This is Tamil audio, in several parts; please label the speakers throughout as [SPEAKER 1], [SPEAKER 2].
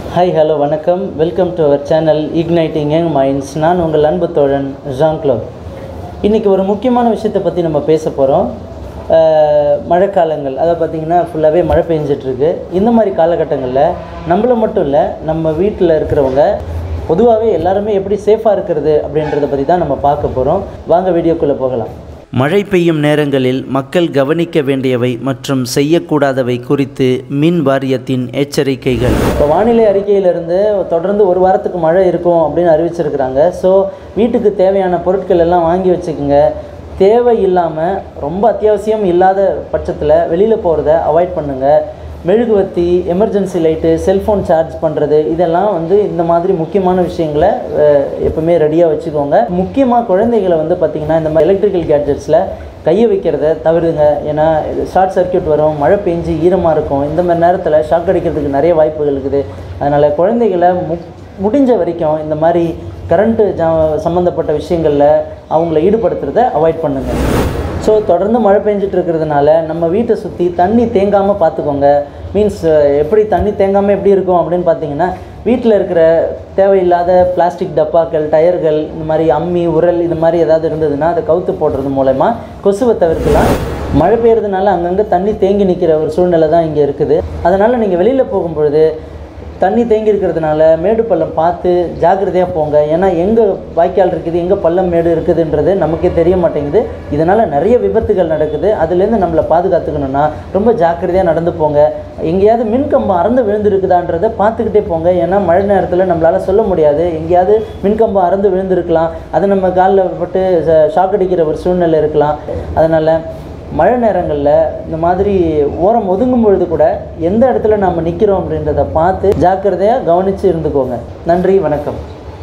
[SPEAKER 1] ஹாய் ஹலோ வணக்கம் welcome to our channel igniting young minds நான் உங்கள் அன்பு தோழன் ஜான் க்ளோ இன்றைக்கி ஒரு முக்கியமான விஷயத்தை பற்றி நம்ம பேச போகிறோம் மழைக்காலங்கள் அதை பார்த்திங்கன்னா ஃபுல்லாகவே மழை பெஞ்சிட்ருக்கு இந்த மாதிரி காலகட்டங்களில் நம்மள மட்டும் இல்லை நம்ம வீட்டில் இருக்கிறவங்க பொதுவாகவே எல்லாருமே எப்படி சேஃபாக இருக்கிறது அப்படின்றத பற்றி தான் நம்ம பார்க்க போகிறோம் வாங்க வீடியோக்குள்ளே போகலாம்
[SPEAKER 2] மழை பெய்யும் நேரங்களில் மக்கள் கவனிக்க வேண்டியவை மற்றும் செய்யக்கூடாதவை குறித்து மின் வாரியத்தின் எச்சரிக்கைகள்
[SPEAKER 1] இப்போ வானிலை அறிக்கையிலிருந்து தொடர்ந்து ஒரு வாரத்துக்கு மழை இருக்கும் அப்படின்னு அறிவிச்சிருக்கிறாங்க ஸோ வீட்டுக்கு தேவையான பொருட்கள் எல்லாம் வாங்கி வச்சுக்கோங்க தேவை இல்லாமல் ரொம்ப அத்தியாவசியம் இல்லாத பட்சத்தில் வெளியில் போகிறத அவாய்ட் பண்ணுங்கள் மெழுகுவத்தி எமர்ஜென்சி லைட்டு செல்ஃபோன் சார்ஜ் பண்ணுறது இதெல்லாம் வந்து இந்த மாதிரி முக்கியமான விஷயங்களை அஹ், எப்பவுமே ரெடியாக வச்சுக்கோங்க முக்கியமாக குழந்தைகளை வந்து பார்த்திங்கன்னா இந்த மாதிரி எலக்ட்ரிக்கல் கேட்ஜெட்ஸில் கையை வைக்கிறத தவிருங்க ஏன்னா ஷார்ட் சர்க்யூட் வரும் மழை பெஞ்சு ஈரமாக இருக்கும் இந்த மாதிரி நேரத்தில் ஷாக் அடிக்கிறதுக்கு நிறைய வாய்ப்புகள் இருக்குது அதனால் குழந்தைகளை மு முடிஞ்ச வரைக்கும் இந்த மாதிரி கரண்ட்டு ஜா சம்மந்தப்பட்ட விஷயங்களில் அவங்கள ஈடுபடுத்துறதை அவாய்ட் பண்ணுங்கள் ஸோ தொடர்ந்து மழை பெஞ்சிட்டு இருக்கிறதுனால நம்ம வீட்டை சுற்றி தண்ணி தேங்காமல் பார்த்துக்கோங்க மீன்ஸ் எப்படி தண்ணி தேங்காமல் எப்படி இருக்கும் அப்படின்னு பார்த்தீங்கன்னா வீட்டில் இருக்கிற தேவையில்லாத பிளாஸ்டிக் டப்பாக்கள் டயர்கள் இந்த மாதிரி அம்மி உரல் இது மாதிரி ஏதாவது இருந்ததுன்னா அதை கவுத்து போடுறது மூலயமா கொசுவை தவிர்க்கலாம் மழை பெய்யறதுனால அங்கங்கே தண்ணி தேங்கி நிற்கிற ஒரு சூழ்நிலை தான் இங்கே இருக்குது அதனால் நீங்கள் வெளியில் போகும்பொழுது தண்ணி தேங்கி இருக்கிறதுனால மேடு பள்ளம் பார்த்து ஜாக்கிரதையாக போங்க ஏன்னா எங்கே வாய்க்கால் இருக்குது எங்கே பள்ளம் மேடு இருக்குதுன்றது நமக்கே தெரிய மாட்டேங்குது இதனால் நிறைய விபத்துகள் நடக்குது அதுலேருந்து நம்மளை பாதுகாத்துக்கணும்னா ரொம்ப ஜாக்கிரதையாக நடந்து போங்க எங்கேயாவது மின்கம்பம் அறந்து விழுந்திருக்குதான்றதை பார்த்துக்கிட்டே போங்க ஏன்னா மழை நேரத்தில் நம்மளால் சொல்ல முடியாது எங்கேயாவது மின்கம்பம் அறந்து விழுந்திருக்கலாம் அது நம்ம காலில் பட்டு ஷாக் அடிக்கிற ஒரு சூழ்நிலை இருக்கலாம் அதனால் மழை நேரங்களில் இந்த மாதிரி ஓரம் ஒதுங்கும் பொழுது கூட எந்த இடத்துல நாம் நிற்கிறோம் அப்படின்றத பார்த்து ஜாக்கிரதையாக கவனித்து இருந்துக்கோங்க நன்றி வணக்கம்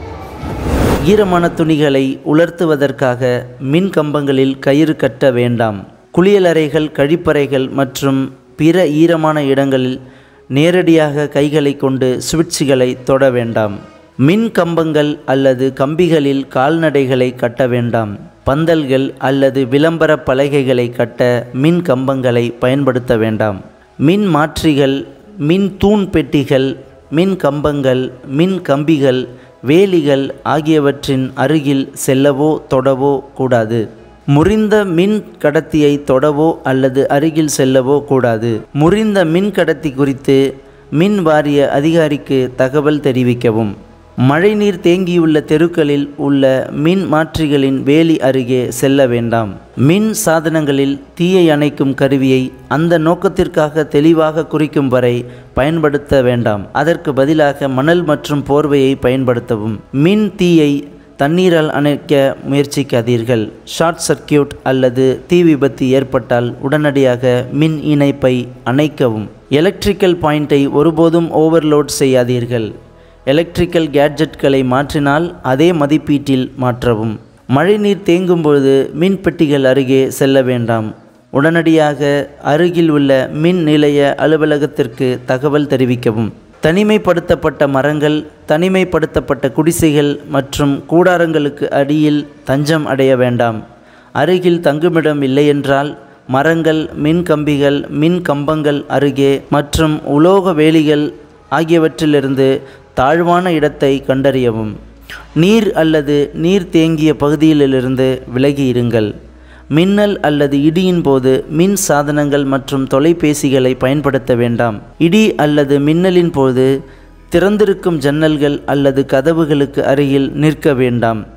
[SPEAKER 2] ஈரமான துணிகளை உலர்த்துவதற்காக மின் கம்பங்களில் கயிறு கட்ட வேண்டாம் குளியலறைகள் கழிப்பறைகள் மற்றும் பிற ஈரமான இடங்களில் நேரடியாக கைகளை கொண்டு சுவிட்சுகளை தொட வேண்டாம் மின் கம்பங்கள் அல்லது கம்பிகளில் கால்நடைகளை கட்ட வேண்டாம் பந்தல்கள் அல்லது விளம்பர பலகைகளை கட்ட மின் கம்பங்களை பயன்படுத்த வேண்டாம் மின் மாற்றிகள் மின் தூண் பெட்டிகள் மின் கம்பங்கள் மின் கம்பிகள் வேலிகள் ஆகியவற்றின் அருகில் செல்லவோ தொடவோ கூடாது முறிந்த மின் கடத்தியை தொடவோ அல்லது அருகில் செல்லவோ கூடாது முறிந்த மின் கடத்தி குறித்து மின் வாரிய அதிகாரிக்கு தகவல் தெரிவிக்கவும் மழைநீர் தேங்கியுள்ள தெருக்களில் உள்ள மின் மாற்றிகளின் வேலி அருகே செல்ல வேண்டாம் மின் சாதனங்களில் தீயை அணைக்கும் கருவியை அந்த நோக்கத்திற்காக தெளிவாக குறிக்கும் வரை பயன்படுத்த வேண்டாம் அதற்கு பதிலாக மணல் மற்றும் போர்வையை பயன்படுத்தவும் மின் தீயை தண்ணீரால் அணைக்க முயற்சிக்காதீர்கள் ஷார்ட் சர்க்கியூட் அல்லது தீ விபத்து ஏற்பட்டால் உடனடியாக மின் இணைப்பை அணைக்கவும் எலக்ட்ரிக்கல் பாயிண்டை ஒருபோதும் ஓவர்லோட் செய்யாதீர்கள் எலக்ட்ரிக்கல் கேட்ஜெட்களை மாற்றினால் அதே மதிப்பீட்டில் மாற்றவும் மழைநீர் தேங்கும் பொழுது மின் பெட்டிகள் அருகே செல்ல வேண்டாம் உடனடியாக அருகில் உள்ள மின் நிலைய அலுவலகத்திற்கு தகவல் தெரிவிக்கவும் தனிமைப்படுத்தப்பட்ட மரங்கள் தனிமைப்படுத்தப்பட்ட குடிசைகள் மற்றும் கூடாரங்களுக்கு அடியில் தஞ்சம் அடைய வேண்டாம் அருகில் தங்குமிடம் இல்லையென்றால் மரங்கள் மின் கம்பிகள் மின் கம்பங்கள் அருகே மற்றும் உலோக வேலிகள் ஆகியவற்றிலிருந்து தாழ்வான இடத்தை கண்டறியவும் நீர் அல்லது நீர் தேங்கிய பகுதியிலிருந்து விலகி இருங்கள் மின்னல் அல்லது இடியின் போது மின் சாதனங்கள் மற்றும் தொலைபேசிகளை பயன்படுத்த வேண்டாம் இடி அல்லது மின்னலின் போது திறந்திருக்கும் ஜன்னல்கள் அல்லது கதவுகளுக்கு அருகில் நிற்க வேண்டாம்